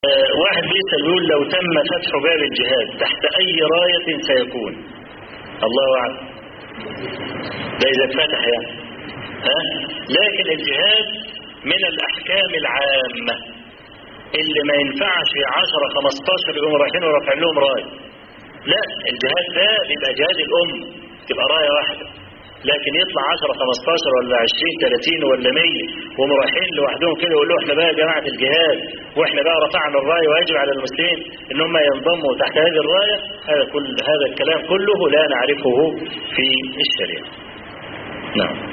آه، واحد بيسأل يقول لو تم فتح باب الجهاد تحت أي راية سيكون الله أعلم ده إذا اتفتح يعني ها لكن الجهاد من الأحكام العامة اللي ما ينفعش 10 15 يقوموا رايحين ورافعين لهم رايه لا الجهاد ده بيبقى جهاد الأم تبقى رايه واحدة لكن يطلع 10 15 ولا 20 30 ولا 100 وهم رايحين لوحدهم كده يقولوا احنا بقى يا جماعه الجهاد واحنا بقى رفعنا الرايه ويجب على المسلمين ان هم ينضموا تحت هذه الرايه هذا كل هذا الكلام كله لا نعرفه في الشريعه. نعم.